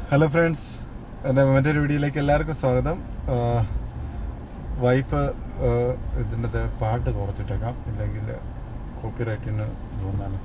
Hello friends എൻ്റെ മറ്റൊരു വീഡിയോയിലേക്ക് എല്ലാവർക്കും സ്വാഗതം വൈഫ് ഇതിൻ്റെ പാട്ട് കുറച്ചിട്ടേക്കാം ഇല്ലെങ്കിൽ കോപ്പിറൈറ്റിന് തോന്നാണ്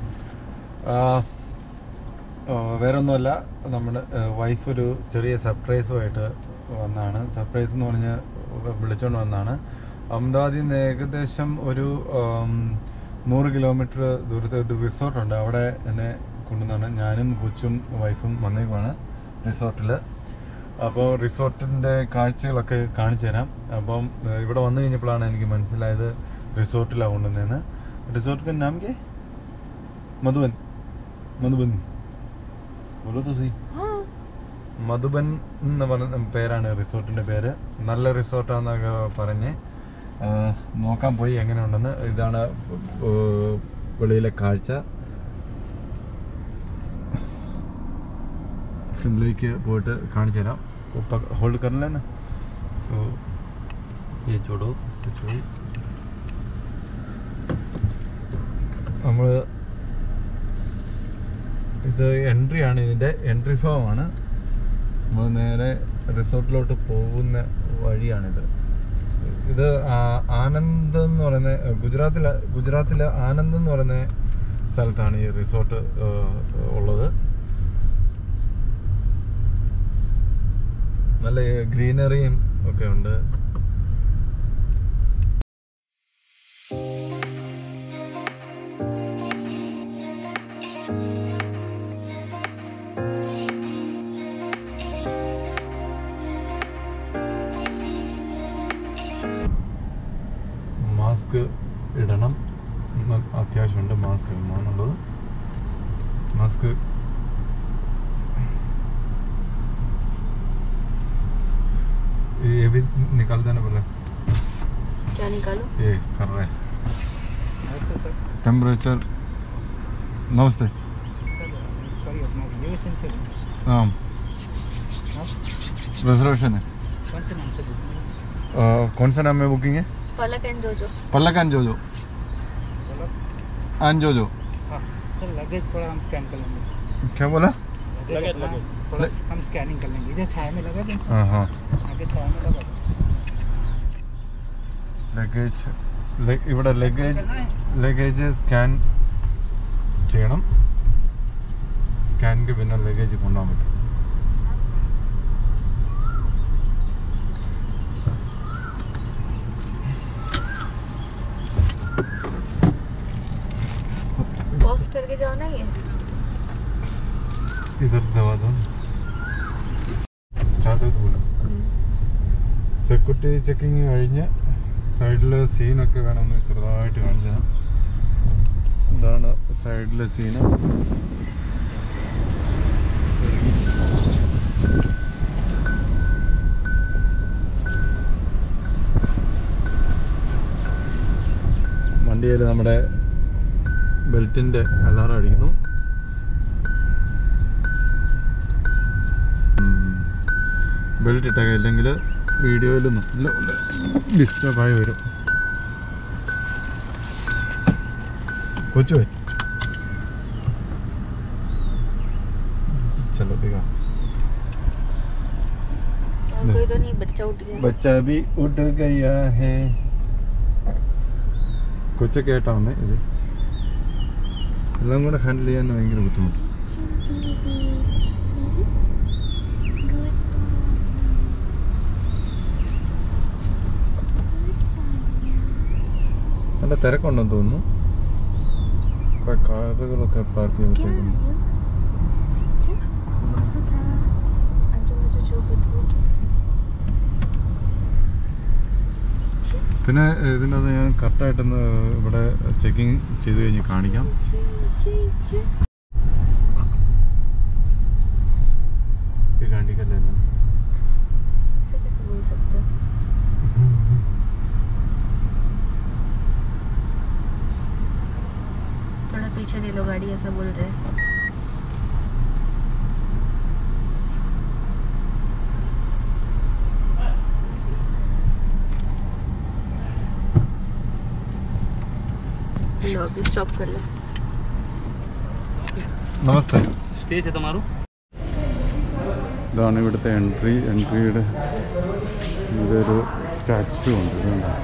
വേറെ ഒന്നുമല്ല നമ്മുടെ വൈഫ് ഒരു ചെറിയ സർപ്രൈസുമായിട്ട് വന്നാണ് സർപ്രൈസ് എന്ന് പറഞ്ഞ് വിളിച്ചുകൊണ്ട് വന്നാണ് അഹമ്മദാബാദിൽ നിന്ന് ഏകദേശം ഒരു ആം, നൂറ് കിലോമീറ്റർ ദൂരത്തെ ഒരു റിസോർട്ടുണ്ട് അവിടെ എന്നെ കൊണ്ടുവന്നാണ് ഞാനും കൊച്ചും വൈഫും വന്നേക്കുവാണ് റിസോർട്ടിൽ അപ്പോൾ റിസോർട്ടിൻ്റെ കാഴ്ചകളൊക്കെ കാണിച്ചു തരാം അപ്പം ഏഹ്, ഇവിടെ വന്നു കഴിഞ്ഞപ്പോഴാണ് എനിക്ക് മനസ്സിലായത് റിസോർട്ടിലാണ് കൊണ്ടുവന്നതെന്ന് റിസോർട്ട് നാം കെ മധുബൻ മധുബൻ ബോലോ തോ സഹി മധുബൻ എന്ന് പറഞ്ഞ പേരാണ് റിസോർട്ടിന്റെ പേര് നല്ല റിസോർട്ടാന്നൊക്കെ പറഞ്ഞ് ആ, നോക്കാൻ പോയി എങ്ങനെയുണ്ടെന്ന് ഇതാണ് ഏർ, വെളിയിലെ കാഴ്ച ഫ്രണ്ടിലേക്ക് പോയിട്ട് കാണിച്ചു തരാം ഹോൾഡ് കറില്ല ये छोड़ो इसको छोड़ो നമ്മൾ ഇത് എൻട്രി ആണ് ഇതിൻ്റെ എൻട്രി ഫോം ആണ് നമ്മൾ നേരെ റിസോർട്ടിലോട്ട് പോകുന്ന വഴിയാണിത് ഇത് ആ- ആനന്ദ് എന്ന് പറയുന്ന ഗുജറാത്തിലെ ഗുജറാത്തിലെ ആനന്ദ് എന്ന് പറയുന്ന സ്ഥലത്താണ് ഈ റിസോർട്ട് ഏഹ്, ഉള്ളത് നല്ല ഗ്രീനറിയും ഒക്കെ ഉണ്ട് മാസ്ക് ഇടണം എന്ന് അത്യാവശ്യമുണ്ട് മാസ്ക് ഇടണം എന്നുള്ളത് മാസ്ക് ये भी निकाल देना पहले क्या निकालो ये कर रहे टेम्परेचर नमस्ते सॉरी अपना रिजर्वेशन से हाँ रिजर्वेशन है कौन से नाम से बुकिंग अ, कौन सा नाम में बुकिंग है पलक एंड जोजो पल्लक एंड जोजो बोलो एंड जोजो हाँ सर लगेज थोड़ा हम स्कैन कर लेंगे क्या बोला लगेज अपना थोड़ा हम स्कैनिंग कर लेंगे इधर छाया में लगा दें हाँ हाँ आगे छाया में लगा दें ലഗേജ് ഇവിടെ ലഗേജ് ലഗേജ് സ്കാൻ ചെയ്യണം സ്കാനിക്ക് പിന്നെ ലഗേജ് കൊണ്ടുപോകാൻ പറ്റും पॉज करके जाओ ना ये ഇതർ ദവാ ദോ സ്റ്റാർട്ട് ചെയ്ത് പോലും സെക്യൂരിറ്റി ചെക്കിങ് കഴിഞ്ഞ് സൈഡിൽ സീനൊക്കെ വേണമെന്ന് ചെറുതായിട്ട് കാണിച്ചു തരാം ഇതാണ് സൈഡിലെ സീന് വണ്ടിയിൽ നമ്മുടെ ബെൽറ്റിൻ്റെ അലാറം അടിക്കുന്നു ബെൽറ്റ് ഇട്ടേക്കാം ഇല്ലെങ്കിൽ വീഡിയോയിൽ നല്ല ഡിസ്റ്റർബായി വരും കൊച്ചു പോയി चलो देखा और कोई तो नहीं बच्चा उठ गया बच्चा भी उठ गया है കൊച്ചൊക്കെ ആയിട്ടാ വന്നേ ഇത് എല്ലാം കൂടെ ഹാൻഡിൽ ചെയ്യാൻ ഭയങ്കര ബുദ്ധിമുട്ട് നല്ല തിരക്കുണ്ടെന്ന് തോന്നുന്നു കുറെ കാറുകളൊക്കെ പാർക്ക് ചെയ്തിട്ടേക്കുന്നു आजू बाजू जो कुछ പിന്നെ ഇതിനകത്ത് ഞാൻ കറക്റ്റായിട്ടൊന്ന് ഇവിടെ ചെക്കിങ് ചെയ്ത് കഴിഞ്ഞ് കാണിക്കാം ഇത് കാണിക്കല്ലേ ഞാൻ. ऐसे कैसे बोल सकते हो थोड़ा पीछे ले लो गाड़ी ऐसा बोल रहे हैं लो अभी स्टॉप कर लो નમસ્તે સ્ટે છે તમારું ഇതാണ് ഇവിടുത്തെ എൻട്രി എൻട്രിയുടെ ഇതൊരു സ്റ്റാച്ചു ഉണ്ട് ഇതുണ്ട്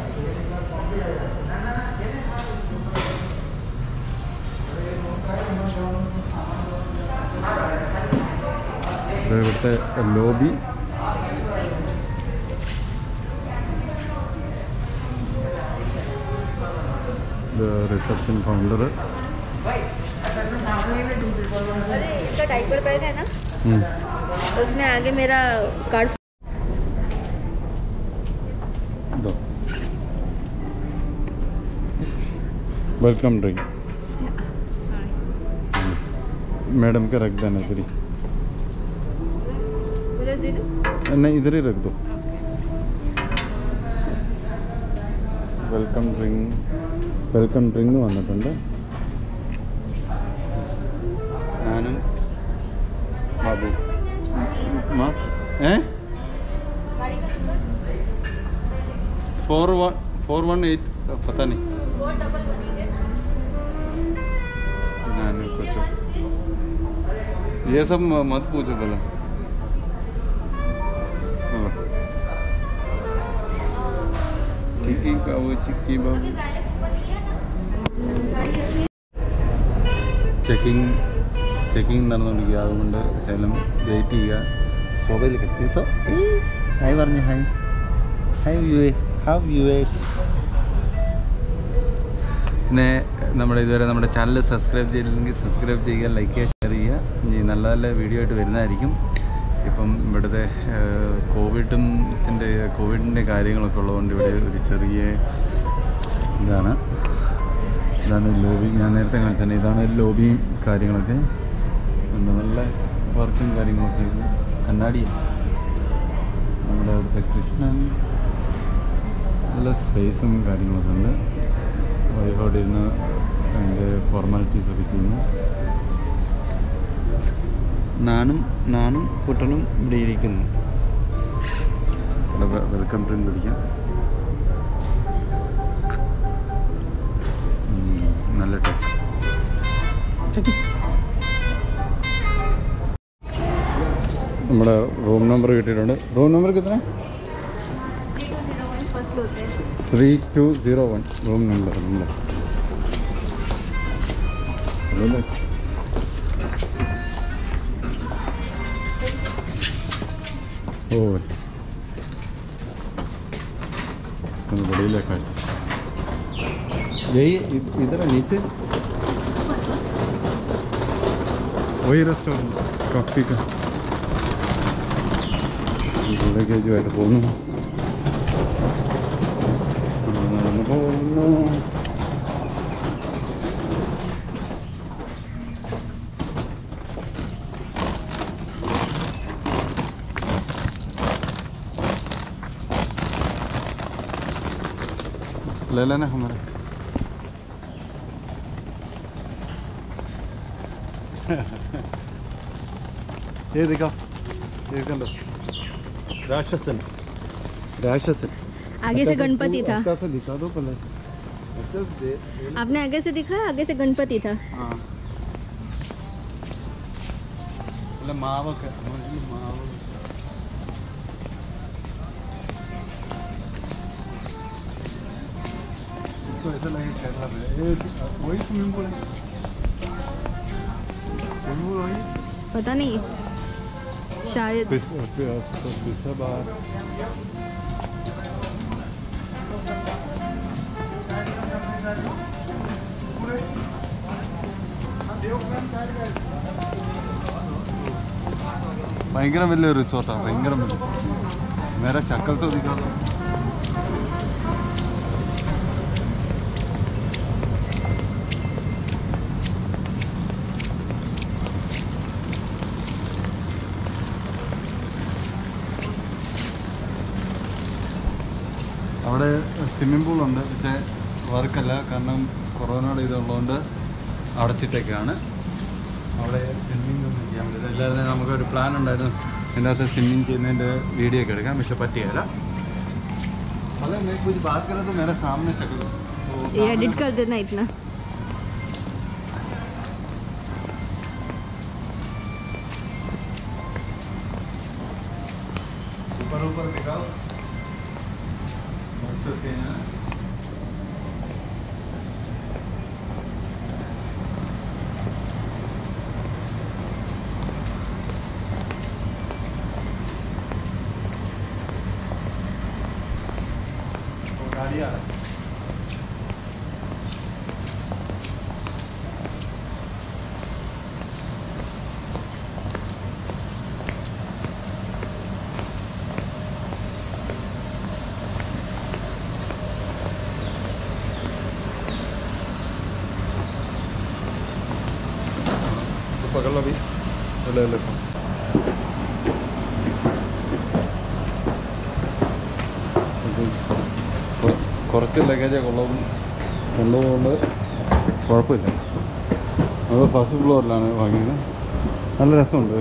ഇത് ഇവിടുത്തെ ലോബി ഇത് റിസപ്ഷൻ കൗണ്ടർ अरे इसका डाइपर बैग है ना उसमें आगे मेरा कार्ड दो वेलकम ड्रिंक मैडम का रख देना इधर ही उधर दे दो नहीं इधर ही रख दो വെൽക്കം ഡ്രിങ്ക് വെൽക്കം ഡ്രിങ്ക് വന്നിട്ടുണ്ട് ഞാനും Babu mask A four one four one eight पता नहीं नहीं, नहीं पूछो ये सब म- मत पूछो बोला बोलो टिक्की का वो चिक्की बाबू ചെക്കിംഗ് ചെക്കിംഗ് നടന്നുകൊണ്ടിരിക്കുക അതുകൊണ്ട് ശകലം വെയിറ്റ് ചെയ്യുക മൊബൈൽ കിട്ടി സോ ഹായ് പറഞ്ഞു hi hi view have viewers പിന്നെ നമ്മുടെ ഇതുവരെ നമ്മുടെ ചാനൽ സബ്സ്ക്രൈബ് ചെയ്തില്ലെങ്കിൽ സബ്സ്ക്രൈബ് ചെയ്യുക ലൈക്ക് ചെയ്യുക ഷെയർ ചെയ്യുക ഇനി നല്ല നല്ല വീഡിയോ ആയിട്ട് വരുന്നതായിരിക്കും ഇപ്പം ഇവിടുത്തെ കോവിഡും ത്തിൻ്റെ കോവിഡിൻ്റെ കാര്യങ്ങളൊക്കെ ഉള്ളതുകൊണ്ട് ഇവിടെ ഒരു ചെറിയ ഇതാണ് ഇതാണ് ലോബി ഞാൻ നേരത്തെ കാണിച്ചത് ഇതാണ് ലോബിയും കാര്യങ്ങളൊക്കെ ഉണ്ട് നല്ല വർക്കും കാര്യങ്ങളൊക്കെ ഉണ്ട് കണ്ണാടി നമ്മുടെ അവിടുത്തെ കൃഷ്ണൻ നല്ല സ്പേസും കാര്യങ്ങളൊക്കെ ഉണ്ട് വൈഫ് അവിടെ ഇരുന്ന് അതിൻ്റെ ഫോർമാലിറ്റീസൊക്കെ ചെയ്യുന്നു നാനും നാനും കുട്ടനും ഇവിടെ ഇരിക്കുന്നു ഇവിടെ വെൽക്കം ഡ്രിങ്ക് കുടിക്കാം ഉം, നല്ല ടേസ്റ്റ് നമ്മുടെ റൂം നമ്പർ കിട്ടിയിട്ടുണ്ട് റൂം നമ്പർ കിട്ടുന്ന फर्स्ट फ्लोर पे three two zero one room number number അതല്ലേ ഓ ഒന്ന് വെളിയിലേക്ക് അയച്ചു यही इ- इधर है नीचे वही रेस्टोरेंट कॉफ़ी का ഇതിലേക്ക് ആയിട്ട് പോകുന്നു നടന്ന് പോകുന്നു ले लेना हमारा ये देखो ये करो राक्षसन राक्षसन आगे से अच्छा गणपति था अच्छा से दिखा दो पहले अच्छा दे आपने आगे से दिखाया आगे से गणपति था हाँ അല്ല മാവൊക്കെ മുകളിൽ മാവ് इसको ऐसा लगे केरला में ये वही स्विमिंग पूल है स्विमिंग पूल वही पता नहीं शायद पिस पिसा बाहर ഭയങ്കര വലിയ റിസോർട്ടാണ് ഭയങ്കര വലിയ നേരെ ശക്കലത്ത് ഒതുക്കാം അവിടെ സ്വിമ്മിംഗ് പൂളുണ്ട് പക്ഷേ വർക്കല്ല കാരണം കൊറോണയുടെ ഇതുള്ളതുകൊണ്ട് അടച്ചിട്ടൊക്കെയാണ് അവിടെ സ്വിമ്മിംഗ് ഒന്നും ചെയ്യാൻ പറ്റില്ല അല്ലാതെ നമുക്കൊരു പ്ലാൻ ഉണ്ടായിരുന്നു ഇതിൻ്റെ അകത്ത് സ്വിമ്മിങ് ചെയ്യുന്നതിൻ്റെ വീഡിയോ ഒക്കെ എടുക്കാം പക്ഷെ പറ്റിയല്ല അതെ मैं कुछ बात करें तो मेरे सामने शक्ल वो ये सामने- एडिट कर देना इतना ऊपर ऊपर दिखाओ मस्त सीन है वो गाड़ी आ रहा है तो पकड़ लो अभी ले लेता हूँ കുറ- കുറച്ച് ലഗേജേ കൊള്ളവും കൊണ്ടുപോകുന്നത് കുഴപ്പമില്ല അത് ഫസ്റ്റ് ഫ്ലോറിലാണ് വാങ്ങിയത് നല്ല രസമുണ്ട്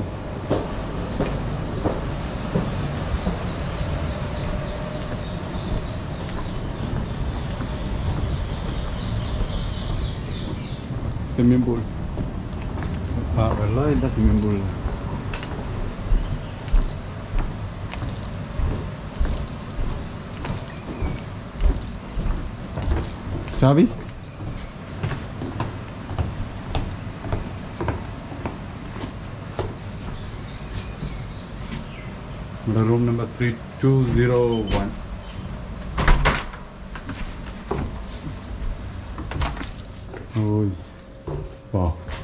സ്വിമ്മിംഗ് പൂൾ ആ വെള്ളമില്ല സ്വിമ്മിംഗ് പൂളിൽ ചാവി നമ്മുടെ room number three two zero one ഓയ് വാ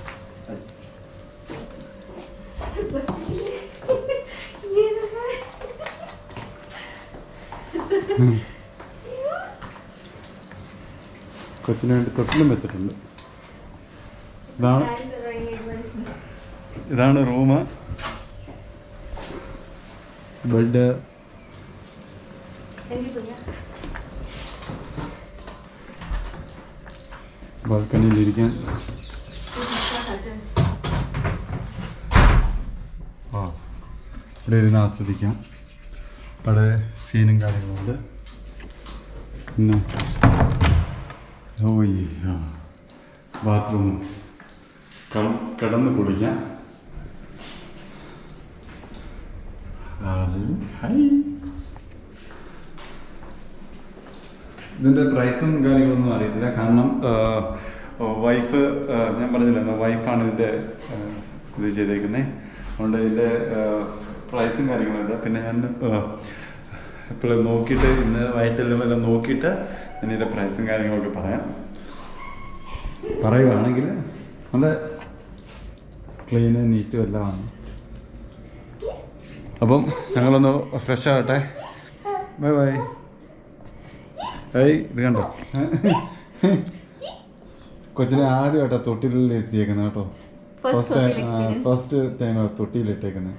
കൊച്ചിന് വേണ്ടി തൊട്ടിലും വെച്ചിട്ടുണ്ട് ഇതാണ് ഇതാണ് റൂം ബെഡ് ബാൽക്കണിയിലിരിക്കാൻ ആ ഇവിടെ ഇരുന്ന് ആസ്വദിക്കാം അവിടെ സീനും കാര്യങ്ങളുണ്ട് പിന്നെ ഓയ് ആ ബാത്റൂം കിടന്ന് കുളിക്കാം ഹൈ ഇതിൻ്റെ പ്രൈസും കാര്യങ്ങളൊന്നും അറിയത്തില്ല കാരണം വൈഫ് ഞാൻ പറഞ്ഞില്ല വൈഫാണ് ഇതിൻ്റെ ഇത് ചെയ്തേക്കുന്നത് അതുകൊണ്ട് ഇതിൻ്റെ പ്രൈസും കാര്യങ്ങളില്ല പിന്നെ ഞാൻ എപ്പോഴും നോക്കിയിട്ട് ഇന്ന് വൈകിട്ടെല്ലാം എല്ലാം നോക്കിയിട്ട് ഞാൻ ഇതിൻ്റെ പ്രൈസും കാര്യങ്ങളൊക്കെ പറയാം പറയുവാണെങ്കിൽ നല്ല ക്ലീന് നീറ്റും എല്ലാമാണ് അപ്പം ഞങ്ങളൊന്ന് ഫ്രഷ് ആകട്ടെ ബൈ ബൈ ഏയ് ഇത് കണ്ടോ കൊച്ചിനെ ആദ്യമായിട്ടാ തൊട്ടിലിൽ എത്തിയേക്കുന്നത് കേട്ടോ First ഫസ്റ്റ് തൊട്ടിൽ ടൈം experience. ഫസ്റ്റ് ടൈം തൊട്ടിയിലിട്ടേക്കുന്നത്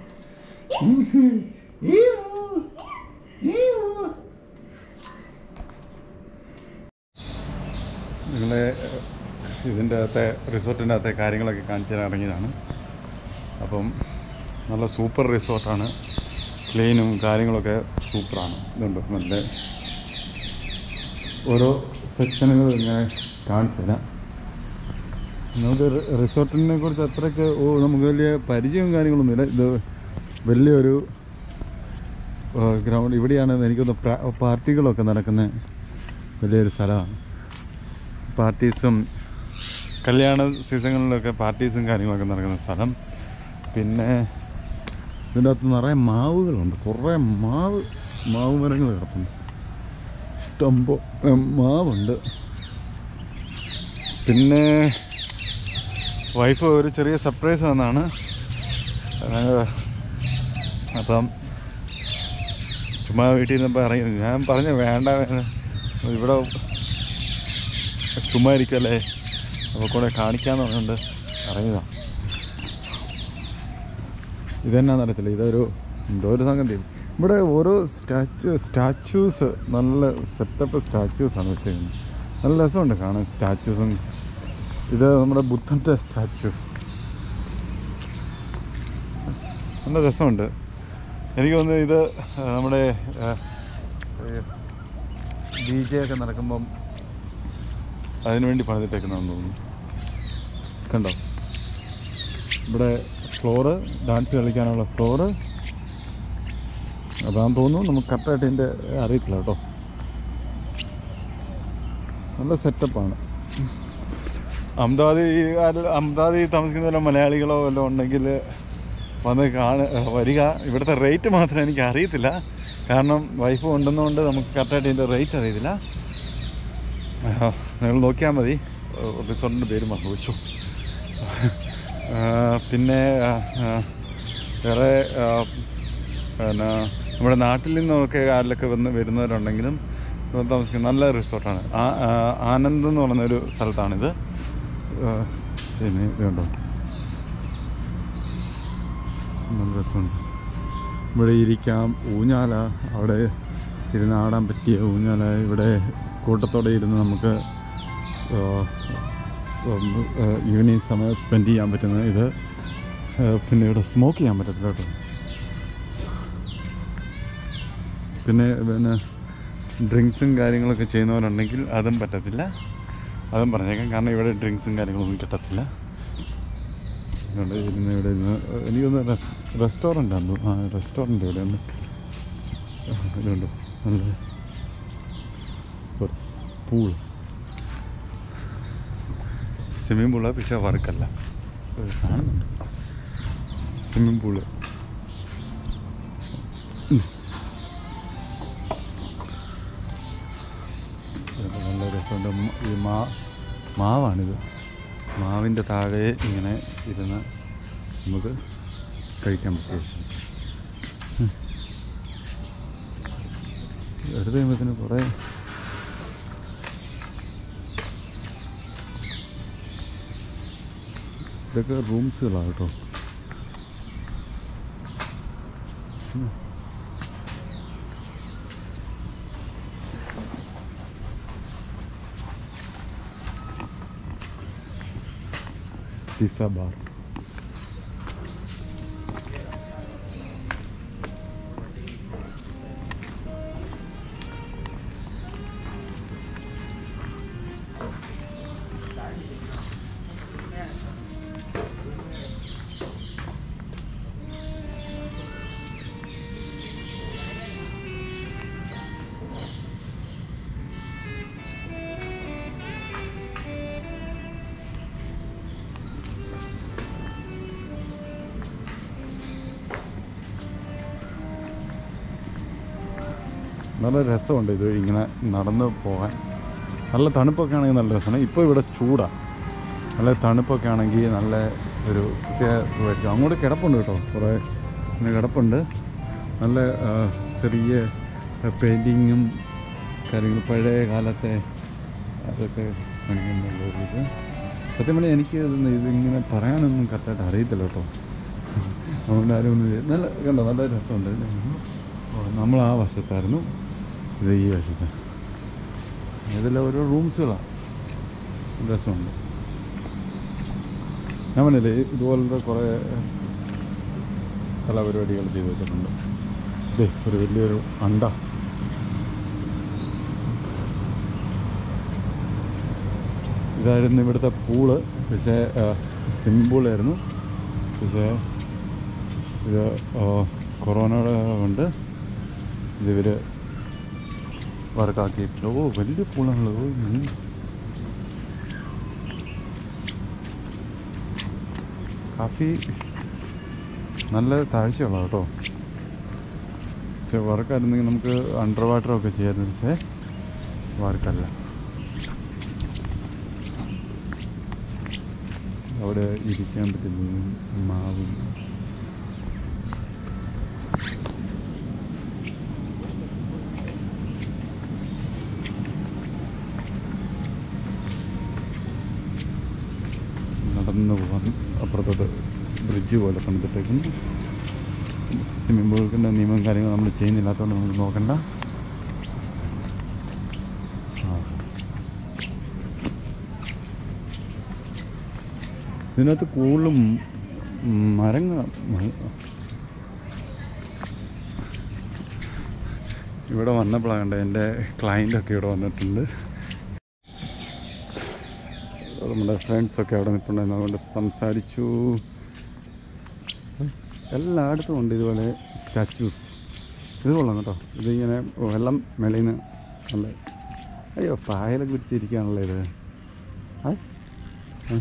നിങ്ങളെ ഇതിൻ്റെ അകത്തെ റിസോർട്ടിൻ്റെ അകത്തെ കാര്യങ്ങളൊക്കെ കാണിച്ചു തരാൻ ഇറങ്ങിയതാണ് അപ്പം നല്ല സൂപ്പർ റിസോർട്ടാണ് ക്ലീനും കാര്യങ്ങളൊക്കെ സൂപ്പറാണ് ഇതുണ്ട് നല്ല ഓരോ സെക്ഷനുകൾ ഇങ്ങനെ കാണിച്ചു തരാം നമുക്ക് റി- റിസോർട്ടിനെ കുറിച്ച് അത്രയ്ക്ക് ഓ നമുക്ക് വലിയ പരിചയവും കാര്യങ്ങളൊന്നുമില്ല ഇത് വലിയൊരു ഗ്രൗണ്ട് ഇവിടെയാണ് എനിക്കൊന്ന് പ്രാ- പാർട്ടികളൊക്കെ നടക്കുന്ന വലിയൊരു സ്ഥലമാണ് പാർട്ടീസും കല്യാണ സീസണിലൊക്കെ പാർട്ടീസും കാര്യങ്ങളൊക്കെ നടക്കുന്ന സ്ഥലം പിന്നെ ഇതിൻ്റെ അകത്ത് നിറയെ മാവുകളുണ്ട് കുറേ മാവ് മാവ് മരങ്ങൾ കിടപ്പുണ്ട് ഇഷ്ടംപോ ഉം, മാവുണ്ട് പിന്നെ വൈഫ് ഒരു ചെറിയ സർപ്രൈസ് തന്നാണ് ഏഹ്, അപ്പം ചുമ്മാ വീട്ടിൽ നിന്നപ്പോൾ ഇറങ്ങി ഞാൻ പറഞ്ഞു വേണ്ട വേണ്ട. ഇവിടെ ചുമ്മാ ഇരിക്കല്ലേ അപ്പോൾ കൂടെ കാണിക്കാന്ന് പറഞ്ഞുകൊണ്ട് ഇറങ്ങിയതാണ് ഇതെന്നാന്ന് അറിയത്തില്ല ഇതൊരു എന്തോ ഒരു സംഗതി ഇവിടെ ഓരോ സ്റ്റാച്ചു സ്റ്റാച്യൂസ് നല്ല സെറ്റപ്പ് സ്റ്റാച്യൂസാണ് വെച്ചേക്കുന്നത് നല്ല രസമുണ്ട് കാണാൻ സ്റ്റാച്യൂസും ഇത് നമ്മുടെ ബുദ്ധൻ്റെ സ്റ്റാച്ചു നല്ല രസമുണ്ട് എനിക്ക് തോന്നുന്നു ഇത് ആ, നമ്മുടെ ഡി ജെ ഒക്കെ നടക്കുമ്പം അതിനുവേണ്ടി പണിതിട്ടേക്കുന്നതെന്ന് തോന്നുന്നു കണ്ടോ ഇവിടെ ഫ്ലോറ് ഡാൻസ് കളിക്കാനുള്ള ഫ്ലോറ് അതാന്ന് തോന്നുന്നു നമുക്ക് കറക്റ്റായിട്ട് ഇതിൻ്റെ അറിയത്തില്ല കേട്ടോ നല്ല സെറ്റപ്പാണ് അഹമ്മദാബാദ് ഈ ആര് അഹമ്മദാബാദിൽ താമസിക്കുന്ന വല്ല മലയാളികളോ വല്ലതും ഉണ്ടെങ്കിൽ വന്ന് കാണ വരിക ഇവിടുത്തെ റേറ്റ് മാത്രം എനിക്ക് അറിയത്തില്ല കാരണം വൈഫ് കൊണ്ടുവന്നുകൊണ്ട് നമുക്ക് കറക്റ്റായിട്ട് ഇതിൻ്റെ റേറ്റ് അറിയത്തില്ല ആ, നിങ്ങൾ നോക്കിയാൽ മതി റിസോർട്ടിൻ്റെ പേര് മറന്നു വെച്ചു ആ, പിന്നെ ആ, ആ, വേറെ ആ, പിന്നെ നമ്മുടെ നാട്ടിൽ നിന്നൊക്കെ ആരിലൊക്കെ വന്ന് വരുന്നവരുണ്ടെങ്കിലും ഇവിടെ താമസിക്കുന്ന നല്ല റിസോർട്ടാണ് ആ ആ, ആനന്ദ് എന്ന് പറയുന്ന ഒരു സ്ഥലത്താണിത് ആ, പിന്നെ ഇത് കണ്ടോ നല്ല രസമുണ്ട് ഇവിടെ ഇരിക്കാം ഊഞ്ഞാല അവിടെ ഇരുന്ന് ആടാൻ പറ്റിയ ഊഞ്ഞാല ഇവിടെ കൂട്ടത്തോടെ ഇരുന്ന് നമുക്ക് ഈവനിങ് സമയം സ്പെൻഡ് ചെയ്യാൻ പറ്റുന്ന ഇത് ആ, പിന്നെ ഇവിടെ സ്മോക്ക് ചെയ്യാൻ പറ്റത്തില്ല കേട്ടോ പിന്നെ പിന്നെ ഡ്രിങ്ക്സും കാര്യങ്ങളൊക്കെ ചെയ്യുന്നവരുണ്ടെങ്കിൽ അതും പറ്റത്തില്ല അതും പറഞ്ഞേക്കാം കാരണം ഇവിടെ ഡ്രിങ്ക്സും കാര്യങ്ങളൊന്നും കിട്ടത്തില്ല ഇവിടെ ഇരുന്ന് ഇവിടെ ഇരുന്ന് എനിക്കൊന്ന് റെസ്റ്റോറൻ്റ് ആണ് ആ റെസ്റ്റോറൻ്റ് ഇവിടെ ഉണ്ട് ഇതുണ്ട് നല്ല സോറി പൂൾ സ്വിമ്മിംഗ് പൂള് പക്ഷേ വർക്കല്ല ഇത് കാണുന്നുണ്ട് സ്വിമ്മിംഗ് പൂള് ഇതൊക്കെ നല്ല രസമുണ്ട് മ- ഈ മാ മാവാണിത് മാവിൻ്റെ താഴെ ഇങ്ങനെ ഇരുന്ന് നമുക്ക് കഴിക്കാൻ പറ്റും എടുത്ത് കഴിയുമ്പോഴത്തേന് കുറേ ഇതൊക്കെ റൂംസുകളാണ് കേട്ടോ പിസ്സ ബാർ നല്ല രസമുണ്ട് ഇത് ഇങ്ങനെ നടന്ന് പോകാൻ നല്ല തണുപ്പൊക്കെ ആണെങ്കിൽ നല്ല രസമാണ് ഇപ്പോൾ ഇവിടെ ചൂടാണ് നല്ല തണുപ്പൊക്കെ ആണെങ്കിൽ നല്ല ഒരു പ്രത്യേക സുഖമായിരിക്കും അങ്ങോട്ട് കിടപ്പുണ്ട് കേട്ടോ കുറേ ഇങ്ങനെ കിടപ്പുണ്ട് നല്ല ആ, ചെറിയ പെയിൻറ്റിങ്ങും കാര്യങ്ങളും പഴയ കാലത്തെ അതൊക്കെ കാണിക്കുന്നുള്ള ഒരു ഇത് സത്യം പറഞ്ഞാൽ എനിക്ക് ഇതൊന്നും ഇതിങ്ങനെ പറയാനൊന്നും കറക്റ്റായിട്ട് അറിയത്തില്ല കേട്ടോ അതുകൊണ്ട് ആരും ഒന്നും ചെയ്യ- നല്ല കണ്ടോ നല്ല രസമുണ്ട് ഓ, നമ്മൾ ആ വശത്തായിരുന്നു ഇത് ഈ വശത്ത് ഇതെല്ലാം ഓരോ റൂംസുകളാണ് രസമുണ്ട് ഞാൻ പറഞ്ഞില്ലേ ഇതുപോലത്തെ കുറേ കലാപരിപാടികൾ ചെയ്തു വെച്ചിട്ടുണ്ട് ഇതേ ഒരു വലിയൊരു അണ്ട ഇതായിരുന്നു ഇവിടുത്തെ പൂള് പക്ഷേ സ്വിമ്മിംഗ് പൂളായിരുന്നു പക്ഷേ ഇത് ആ, കൊറോണയുടെ കൊണ്ട് ഇതിവർ വർക്കാക്കിയിട്ടില്ല ഓ വലിയ പൂളാണല്ലോ ഓ ഉം. കാഫി നല്ല താഴ്ചയുള്ള കേട്ടോ പക്ഷെ വർക്കായിരുന്നെങ്കിൽ നമുക്ക് അണ്ടർ വാട്ടറൊക്കെ ചെയ്യായിരുന്നു പക്ഷേ വർക്കല്ല അവിടെ ഇരിക്കാൻ പറ്റുന്ന മാവും നടന്നു പോകാൻ അപ്പുറത്തോട്ട് ബ്രിഡ്ജ് പോലെ പണിതിട്ടേക്കുന്നു സ്വിമ്മിംഗ് പൂളിൻ്റെ നിയമം കാര്യങ്ങൾ നമ്മൾ ചെയ്യുന്നില്ലാത്തതുകൊണ്ട് നമുക്ക് നോക്കണ്ട ആ. ഇതിനകത്ത് കൂടുതലും മരങ്ങൾ ഇവിടെ വന്നപ്പോഴാണ് കണ്ടത് എൻ്റെ ക്ലയൻ്റൊക്കെ ഇവിടെ വന്നിട്ടുണ്ട് നമ്മുടെ ഫ്രണ്ട്സൊക്കെ അവിടെ നിൽപ്പുണ്ടായിരുന്നു അതുകൊണ്ട് സംസാരിച്ചു എല്ലായിടത്തും ഉണ്ട് ഇതുപോലെ സ്റ്റാച്യൂസ് ഇത് കൊള്ളാം കേട്ടോ ഇതിങ്ങനെ വെള്ളം മേളിൽ നിന്ന് നല്ല അയ്യോ പായലൊക്കെ പിടിച്ചിരിക്കുകയാണല്ലോ ഇത് ഹായ് ഹായ്.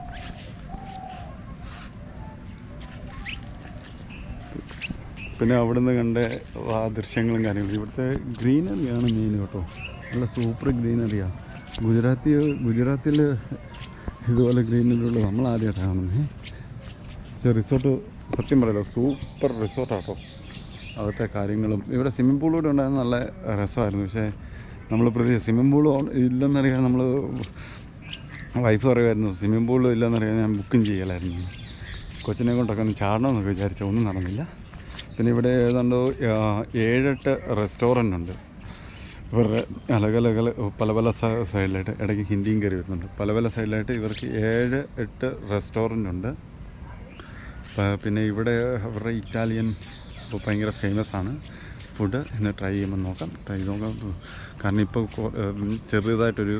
പിന്നെ അവിടുന്ന് കണ്ട ആ ദൃശ്യങ്ങളും കാര്യങ്ങളും ഇവിടുത്തെ ഗ്രീനറിയാണ് മെയിൻ കേട്ടോ നല്ല സൂപ്പർ ഗ്രീനറിയാണ് ഗുജറാത്തി ഗുജറാത്തിൽ ഇതുപോലെ ഗ്രീനറി ഉള്ളത് നമ്മൾ ആദ്യമായിട്ടാണ് കാണുന്നത് ഇത് റിസോർട്ട് സത്യം പറയല്ലോ സൂപ്പർ റിസോർട്ടാട്ടോ അവിടുത്തെ കാര്യങ്ങളും ഇവിടെ സ്വിമ്മിംഗ് പൂൾ കൂടെ ഉണ്ടായിരുന്ന നല്ല രസമായിരുന്നു പക്ഷേ നമ്മൾ പ്രതി സ്വിമ്മിംഗ് പൂൾ ഇല്ലെന്നറിയാൻ നമ്മൾ വൈഫ് പറയുമായിരുന്നു സ്വിമ്മിംഗ് പൂൾ ഇല്ലെന്നറിയാൻ ഞാൻ ബുക്കും ചെയ്യലായിരുന്നു കൊച്ചിനെ കൊണ്ടൊക്കെ ഒന്ന് ചാടണമെന്നൊക്കെ വിചാരിച്ച ഒന്നും നടന്നില്ല പിന്നെ ഇവിടെ ഏതാണ്ട് ആ, ഏഴെട്ട് റെസ്റ്റോറൻ്റ് ഉണ്ട് ഇവരുടെ അലകലക പല പല സ- സൈഡിലായിട്ട് ഇടയ്ക്ക് ഹിന്ദിയും കയറി വരുന്നുണ്ട് പല പല സൈഡിലായിട്ട് ഇവർക്ക് ഏഴ് എട്ട് റെസ്റ്റോറൻ്റ് ഉണ്ട് പ- പിന്നെ ഇവിടെ അവരുടെ ഇറ്റാലിയൻ ഇപ്പോൾ ഭയങ്കര ഫേമസ് ആണ് ഫുഡ് ഇന്ന് ട്രൈ ചെയ്യുമ്പോൾ നോക്കാം ട്രൈ ചെയ്ത് നോക്കാം കാരണം ഇപ്പോൾ കൊ- ഏഹ് ചെറുതായിട്ടൊരു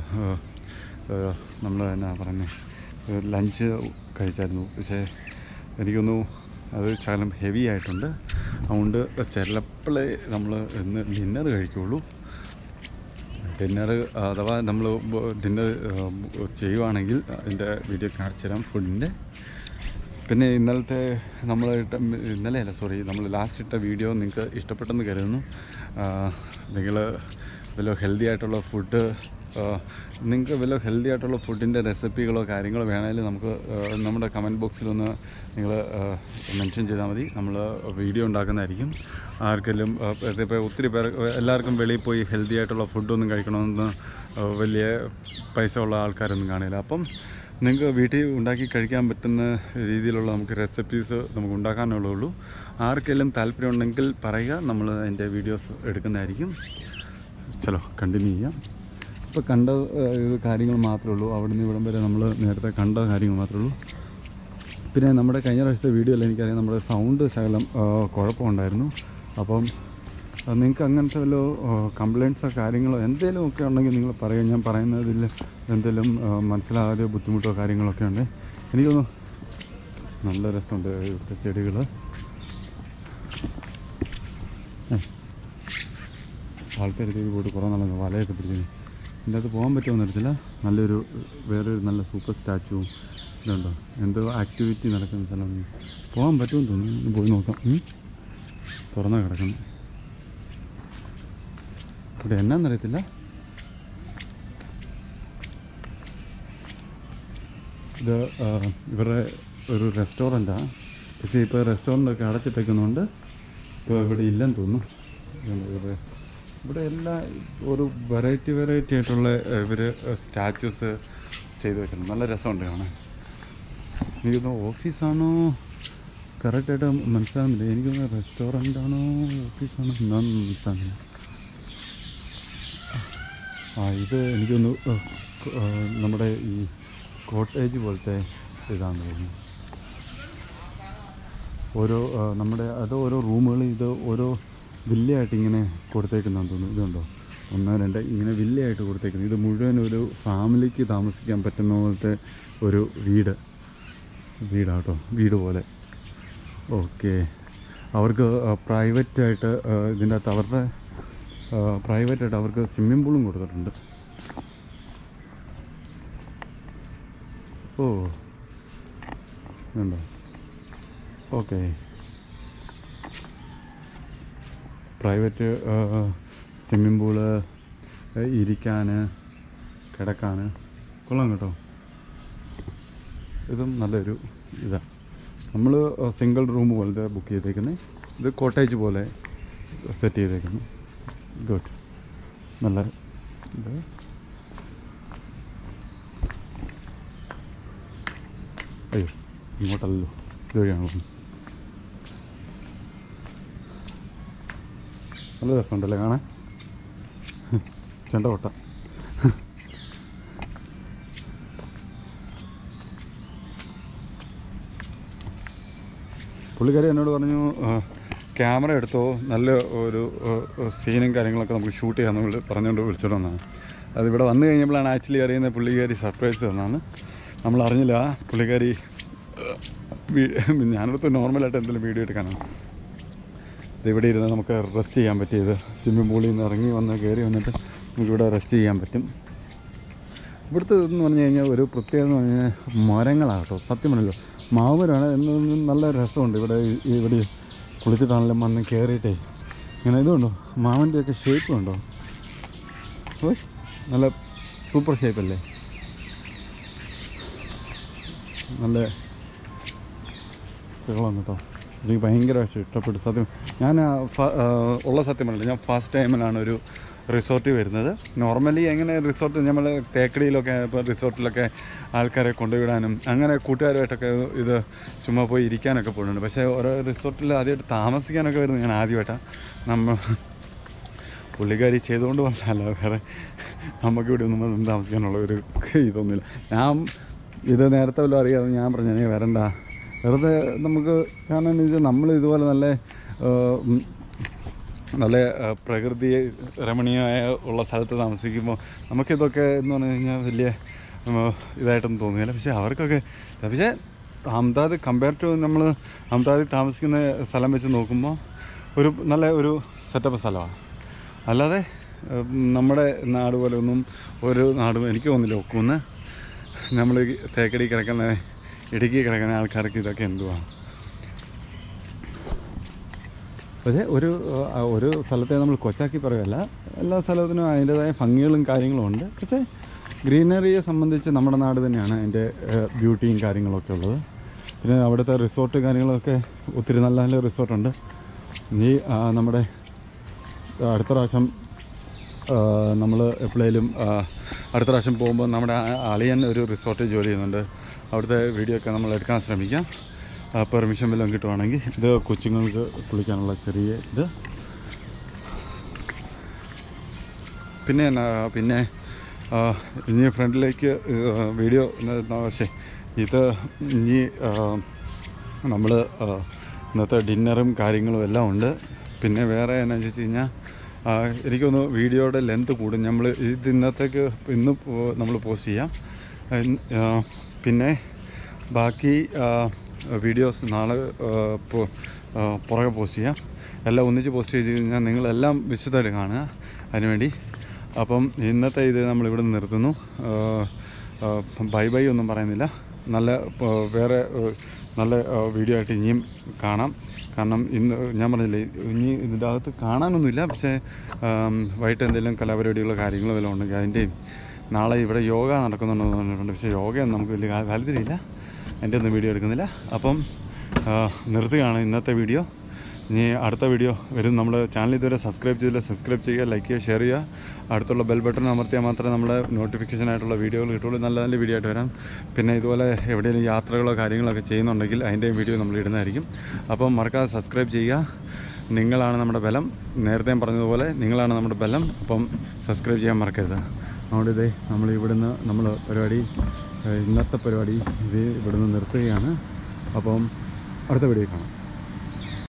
നമ്മൾ എന്നാ പറയുന്നത് ലഞ്ച് കഴിച്ചായിരുന്നു പക്ഷേ എനിക്കൊന്നു അത് ശകലം ഹെവി ആയിട്ടുണ്ട് അതുകൊണ്ട് ചിലപ്പോഴേ നമ്മൾ ഇന്ന് ഡിന്നർ കഴിക്കുകയുള്ളൂ ഡിന്നർ അഥവാ നമ്മൾ ഡിന്നർ ചെയ്യുവാണെങ്കിൽ അതിൻ്റെ വീഡിയോ കാണിച്ചു തരാം ഫുഡിൻ്റെ പിന്നെ ഇന്നലത്തെ നമ്മൾ ഇട്ട ഇന്നലെ അല്ല സോറി നമ്മൾ ലാസ്റ്റ് ഇട്ട വീഡിയോ നിങ്ങൾക്ക് ഇഷ്ടപ്പെട്ടെന്ന് കരുതുന്നു നിങ്ങൾ വല്ല ഹെൽത്തി ആയിട്ടുള്ള ഫുഡ് നിങ്ങൾക്ക് വല്ല ഹെൽത്തി ആയിട്ടുള്ള ഫുഡിൻ്റെ റെസിപ്പികളോ കാര്യങ്ങളോ വേണമെങ്കിൽ നമുക്ക് ആ, നമ്മുടെ കമൻറ്റ് ബോക്സിലൊന്ന് നിങ്ങൾ മെൻഷൻ ചെയ്താൽ മതി നമ്മൾ വീഡിയോ ഉണ്ടാക്കുന്നതായിരിക്കും ആർക്കെങ്കിലും ഇപ്പോൾ ഒത്തിരി പേർ എല്ലാവർക്കും വെളിയിൽ പോയി ഹെൽത്തി ആയിട്ടുള്ള ഫുഡൊന്നും കഴിക്കണമെന്ന് ആ, വലിയ പൈസ ഉള്ള ആൾക്കാരൊന്നും കാണില്ല അപ്പം നിങ്ങൾക്ക് വീട്ടിൽ ഉണ്ടാക്കി കഴിക്കാൻ പറ്റുന്ന രീതിയിലുള്ള നമുക്ക് റെസിപ്പീസ് നമുക്ക് ഉണ്ടാക്കാനുള്ളേ ഉള്ളൂ ആർക്കെങ്കിലും താല്പര്യം ഉണ്ടെങ്കിൽ പറയുക നമ്മൾ അതിൻ്റെ വീഡിയോസ് എടുക്കുന്നതായിരിക്കും ചലോ കണ്ടിന്യൂ ചെയ്യാം ഇപ്പോൾ കണ്ട ഏഹ്, ഇത് കാര്യങ്ങൾ മാത്രമേ ഉള്ളൂ അവിടുന്ന് ഇവിടം വരെ നമ്മൾ നേരത്തെ കണ്ട കാര്യങ്ങൾ മാത്രമേ ഉള്ളൂ പിന്നെ നമ്മുടെ കഴിഞ്ഞ പ്രാവശ്യത്തെ വീഡിയോയിൽ എനിക്കറിയാം നമ്മുടെ സൗണ്ട് ശകലം ഏഹ്, കുഴപ്പമുണ്ടായിരുന്നു അപ്പം അത് നിങ്ങൾക്ക് അങ്ങനത്തെ വല്ല കംപ്ലയിൻസോ കാര്യങ്ങളോ എന്തെങ്കിലും ഒക്കെ ഉണ്ടെങ്കിൽ നിങ്ങൾ പറയുക ഞാൻ പറയുന്നതിൽ എന്തെങ്കിലും ഏഹ്, മനസ്സിലാകാതെ ബുദ്ധിമുട്ടോ കാര്യങ്ങളൊക്കെ ഉണ്ട് എനിക്കൊന്ന് നല്ല രസമുണ്ട് ഇവിടുത്തെ ചെടികൾ ആൾക്കാർ ഇത് പോയിട്ട് കുറേ നാളെ വലയൊക്കെ പിടിച്ചു ഇതിൻ്റെ അകത്ത് പോകാൻ പറ്റുമോ എന്നറിയത്തില്ല നല്ലൊരു വേറൊരു നല്ല സൂപ്പർ സ്റ്റാച്ചുവും ഇതുണ്ടോ എന്തോ ആക്ടിവിറ്റി നടക്കുന്ന സ്ഥലം പോകാൻ പറ്റുമെന്ന് തോന്നുന്നു ഒന്ന് പോയി നോക്കാം ഉം. തുറന്നാ കിടക്കുന്നു ഇവിടെ എന്നാന്നറിയത്തില്ല ഇത് ആ, ഇവരുടെ ഒരു റെസ്റ്റോറൻറ്റാണ് പക്ഷേ ഇപ്പോൾ റെസ്റ്റോറൻ്റൊക്കെ അടച്ചിട്ടേക്കുന്നതുകൊണ്ട് ഇപ്പോൾ ഇവിടെ ഇല്ലെന്ന് തോന്നുന്നു ഇതുണ്ട് ഇവരുടെ ഇവിടെ എല്ലാ ഒരു വെറൈറ്റി വെറൈറ്റി ആയിട്ടുള്ള ഇവർ സ്റ്റാച്യൂസ് ചെയ്തു വെച്ചിട്ടുണ്ട് നല്ല രസമുണ്ട് കാണാൻ എനിക്കൊന്ന് ഓഫീസാണോ കറക്റ്റായിട്ട് മനസ്സിലാകുന്നില്ല എനിക്കൊന്ന് റെസ്റ്റോറൻ്റ് ആണോ ഓഫീസാണോ എന്താണെന്ന് മനസ്സിലാകുന്നില്ല ആ ഇത് എനിക്കൊന്ന് ഏഹ്, ഏഹ്, നമ്മുടെ ഈ കോട്ടേജ് പോലത്തെ ഇതാണെന്ന് തോന്നുന്നു ഓരോ ഏഹ്, നമ്മുടെ അത് ഓരോ റൂമുകൾ ഇത് ഓരോ വില്ലയായിട്ട് ഇങ്ങനെ കൊടുത്തേക്കുന്നതെന്ന് തോന്നുന്നു ഇതുണ്ടോ ഒന്ന് രണ്ട് ഇങ്ങനെ വില്ലയായിട്ട് കൊടുത്തേക്കുന്നത് ഇത് മുഴുവൻ ഒരു ഫാമിലിക്ക് താമസിക്കാൻ പറ്റുന്ന പോലത്തെ ഒരു വീട് വീടാട്ടോ വീട് പോലെ ഓക്കെ അവർക്ക് പ്രൈവറ്റായിട്ട് ഇതിൻ്റെ അകത്ത് അവരുടെ പ്രൈവറ്റായിട്ട് അവർക്ക് സ്വിമ്മിംഗ് പൂളും കൊടുത്തിട്ടുണ്ട് ഓ ഉണ്ടോ ഓക്കെ പ്രൈവറ്റ് സ്വിമ്മിംഗ് പൂള് ഇരിക്കാൻ കിടക്കാൻ കൊള്ളാം കേട്ടോ ഇതും നല്ലൊരു ഇതാണ് നമ്മൾ സിംഗിൾ റൂം പോലത്തെ ബുക്ക് ചെയ്തേക്കുന്നത് ഇത് കോട്ടേജ് പോലെ സെറ്റ് ചെയ്തേക്കുന്നു ഗുഡ് നല്ല ഇത് അയ്യോ ഇങ്ങോട്ടല്ലോ ഇതുവഴിയാണ് പോകുന്നത് നല്ല രസമുണ്ടല്ലേ കാണാൻ ചെണ്ട കൊട്ട പുള്ളിക്കാരി എന്നോട് പറഞ്ഞു ക്യാമറ എടുത്തോ നല്ല ഒരു ഏഹ്, സീനും കാര്യങ്ങളൊക്കെ നമുക്ക് ഷൂട്ട് ചെയ്യാമെന്ന് വിളി പറഞ്ഞുകൊണ്ട് വിളിച്ചോണ്ട് വന്നതാണ് അതിവിടെ വന്നു കഴിഞ്ഞപ്പോഴാണ് ആക്ച്വലി അറിയുന്നത് പുള്ളിക്കാരി സർപ്രൈസ് തന്നാണ് നമ്മൾ അറിഞ്ഞില്ല പുള്ളിക്കാരി ഏഹ്, വീ- ഞാനടുത്ത് നോർമലായിട്ട് എന്തെങ്കിലും വീഡിയോ എടുക്കാനാണ് ഇത് ഇവിടെ ഇരുന്ന് നമുക്ക് റെസ്റ്റ് ചെയ്യാൻ പറ്റിയത് സ്വിമ്മിംഗ് പൂളിൽ നിന്ന് ഇറങ്ങി വന്ന് കയറി വന്നിട്ട് നമുക്കിവിടെ റെസ്റ്റ് ചെയ്യാൻ പറ്റും ഇവിടുത്തെ ഇതെന്ന് പറഞ്ഞു കഴിഞ്ഞാൽ ഒരു പ്രത്യേകത എന്ന് പറഞ്ഞു കഴിഞ്ഞാൽ മരങ്ങളാണ് കേട്ടോ സത്യം പറഞ്ഞല്ലോ മാവരാണ് എന്നൊന്നും നല്ല രസമുണ്ട് ഇവിടെ ഈ- ഇവിടെ കുളിച്ചിട്ടാണെങ്കിലും വന്ന് കയറിയിട്ടേ ഇങ്ങനെ ഇതുണ്ടോ മാവൻ്റെയൊക്കെ ഷേപ്പ് ഉണ്ടോ ഓയ് നല്ല സൂപ്പർ ഷേപ്പല്ലേ നല്ല വെള്ളം കേട്ടോ എനിക്ക് ഭയങ്കരമായിട്ട് ഇഷ്ടപ്പെട്ടു സത്യം ഞാൻ ആ, ഫ- ആ, ഉള്ള സത്യം പറഞ്ഞില്ല ഞാൻ ഫസ്റ്റ് ടൈമിലാണ് ഒരു റിസോർട്ടിൽ വരുന്നത് നോർമലി എങ്ങനെ റിസോർട്ട് നമ്മൾ തേക്കടിയിലൊക്കെ ഇപ്പോൾ റിസോർട്ടിലൊക്കെ ആൾക്കാരെ കൊണ്ടുവിടാനും അങ്ങനെ കൂട്ടുകാരുമായിട്ടൊക്കെ ഇത് ചുമ്മാ പോയി ഇരിക്കാനൊക്കെ പോകുന്നുണ്ട് പക്ഷേ ഓരോ റിസോർട്ടിൽ ആദ്യമായിട്ട് താമസിക്കാനൊക്കെ വരുന്നത് ഞാൻ ആദ്യമായിട്ടാണ് നമ്മൾ പുള്ളിക്കാരി ചെയ്തുകൊണ്ട് വന്നല്ല വേറെ നമുക്ക് ഇവിടെ ഒന്നും വന്ന് താമസിക്കാനുള്ള ഒരു ഇതൊന്നുമില്ല ഞാൻ ഇത് നേരത്തെ വല്ലതും അറിയാതെ ഞാൻ പറഞ്ഞു "നീ വരണ്ട വെറുതെ നമുക്ക് കാരണം എന്ന് വെച്ചാൽ നമ്മൾ ഇതുപോലെ നല്ല ആ, ഉം, നല്ല ആ, പ്രകൃതി രമണീയമായ ഉള്ള സ്ഥലത്ത് താമസിക്കുമ്പോൾ നമുക്കിതൊക്കെ എന്ന് പറഞ്ഞു കഴിഞ്ഞാൽ വലിയ ഉം, ഇതായിട്ടൊന്നും തോന്നുകയില്ല പക്ഷേ അവർക്കൊക്കെ പക്ഷേ അഹമ്മദാബാദ് കമ്പയർ ടു നമ്മൾ അഹമ്മദാബാദിൽ താമസിക്കുന്ന സ്ഥലം വെച്ച് നോക്കുമ്പോൾ ഒരു നല്ല ഒരു സെറ്റപ്പ് സ്ഥലമാണ് അല്ലാതെ ഉം, നമ്മുടെ നാട് പോലെ ഒന്നും ഒരു നാടും എനിക്ക് തോന്നുന്നില്ല ഒക്കുമെന്ന് നമ്മൾ ഈ തേക്കടി കിടക്കുന്ന ഇടുക്കി കിടക്കുന്ന ആൾക്കാർക്ക് ഇതൊക്കെ എന്തുവാ പക്ഷേ ഒരു ആ, ഒരു സ്ഥലത്തെ നമ്മൾ കൊച്ചാക്കി പറയുകയല്ല എല്ലാ സ്ഥലത്തിനും അതിൻ്റെതായ ഭംഗികളും കാര്യങ്ങളും ഉണ്ട് പക്ഷേ ഗ്രീനറിയെ സംബന്ധിച്ച് നമ്മുടെ നാട് തന്നെയാണ് അതിൻ്റെ ബ്യൂട്ടിയും കാര്യങ്ങളൊക്കെ ഉള്ളത് പിന്നെ അവിടുത്തെ റിസോർട്ട് കാര്യങ്ങളൊക്കെ ഒത്തിരി നല്ല നല്ല റിസോർട്ടുണ്ട് ഈ ആ, നമ്മുടെ അടുത്ത പ്രാവശ്യം നമ്മൾ എപ്പോഴേലും അടുത്ത പ്രാവശ്യം പോകുമ്പോൾ നമ്മുടെ ആ- അളിയൻ ഒരു റിസോർട്ടിൽ ജോലി ചെയ്യുന്നുണ്ട് അവിടുത്തെ വീഡിയോ ഒക്കെ നമ്മൾ എടുക്കാൻ ശ്രമിക്കാം പെർമിഷൻ വല്ലതും കിട്ടുവാണെങ്കിൽ ഇത് കൊച്ചുങ്ങൾക്ക് കുളിക്കാനുള്ള ചെറിയ ഇത് പിന്നെ എന്നാ, പിന്നെ ആ, ഇനി ഫ്രണ്ടിലേക്ക് വീഡിയോ പക്ഷേ ഇത് ഇനി നമ്മൾ ഇന്നത്തെ ഡിന്നറും കാര്യങ്ങളും എല്ലാം ഉണ്ട് പിന്നെ വേറെ എന്നാന്ന് വെച്ച് കഴിഞ്ഞാൽ ആ, എനിക്കൊന്ന് വീഡിയോയുടെ ലെന്ത് കൂടും നമ്മൾ ഇത് ഇന്നത്തേക്ക് ഇന്ന് നമ്മൾ പോസ്റ്റ് ചെയ്യാം ഇൻ- ആ, പിന്നെ ബാക്കി ആ, വീഡിയോസ് നാളെ ആ, പോ- ആ, പുറകെ പോസ്റ്റ് ചെയ്യാം എല്ലാം ഒന്നിച്ച് പോസ്റ്റ് ചെയ്ത് കഴിഞ്ഞാൽ നിങ്ങളെല്ലാം വിശദമായിട്ട് കാണുക അതിനുവേണ്ടി അപ്പം ഇന്നത്തെ ഇത് നമ്മൾ ഇവിടെ നിർത്തുന്നു ആ, ആ, ബൈ ബൈ ഒന്നും പറയുന്നില്ല നല്ല ആ, വേറെ ആ, നല്ല ആ, വീഡിയോ ആയിട്ട് ഇനിയും കാണാം കാരണം ഇന്ന് ഞാൻ പറഞ്ഞില്ലേ ഇനി ഇതിൻ്റെ അകത്ത് കാണാനൊന്നുമില്ല പക്ഷേ ആം, വൈകിട്ട് എന്തെങ്കിലും കലാപരിപാടികളോ കാര്യങ്ങളോ വല്ലതും ഉണ്ടെങ്കിൽ അതിൻ്റെയും നാളെ ഇവിടെ യോഗ നടക്കുന്നുണ്ടെന്ന് പറഞ്ഞിട്ടുണ്ട് പക്ഷേ യോഗയൊന്നും നമുക്ക് വലിയ താ- താല്പര്യമില്ല എൻ്റെ ഒന്നും വീഡിയോ എടുക്കുന്നില്ല അപ്പം ആ, നിർത്തുകയാണ് ഇന്നത്തെ വീഡിയോ ഇനി അടുത്ത വീഡിയോ വരും നമ്മുടെ ചാനൽ ഇതുവരെ സബ്സ്ക്രൈബ് ചെയ്തില്ല സബ്സ്ക്രൈബ് ചെയ്യുക ലൈക്ക് ചെയ്യുക ഷെയർ ചെയ്യുക അടുത്തുള്ള ബെൽ ബട്ടൺ അമർത്തിയാൽ മാത്രമേ നമ്മുടെ നോട്ടിഫിക്കേഷൻ ആയിട്ടുള്ള വീഡിയോകൾ കിട്ടുള്ളൂ നല്ല നല്ല വീഡിയോ ആയിട്ട് വരാം പിന്നെ ഇതുപോലെ എവിടെയെങ്കിലും യാത്രകളോ കാര്യങ്ങളൊക്കെ ചെയ്യുന്നുണ്ടെങ്കിൽ അതിൻ്റെ വീഡിയോ നമ്മൾ ഇടുന്നതായിരിക്കും അപ്പം മറക്കാതെ സബ്സ്ക്രൈബ് ചെയ്യുക നിങ്ങളാണ് നമ്മുടെ ബലം നേരത്തെ ഞാൻ പറഞ്ഞതുപോലെ നിങ്ങളാണ് നമ്മുടെ ബലം അപ്പം സബ്സ്ക്രൈബ് ചെയ്യാൻ മറക്കരുത് അതുകൊണ്ട് ഇതേ നമ്മൾ ഇവിടുന്ന് നമ്മൾ പരിപാടി ഏഹ് ഇന്നത്തെ പരിപാടി ഇത് ഇവിടുന്ന് നിർത്തുകയാണ് അപ്പം അടുത്ത വീഡിയോ കാണാം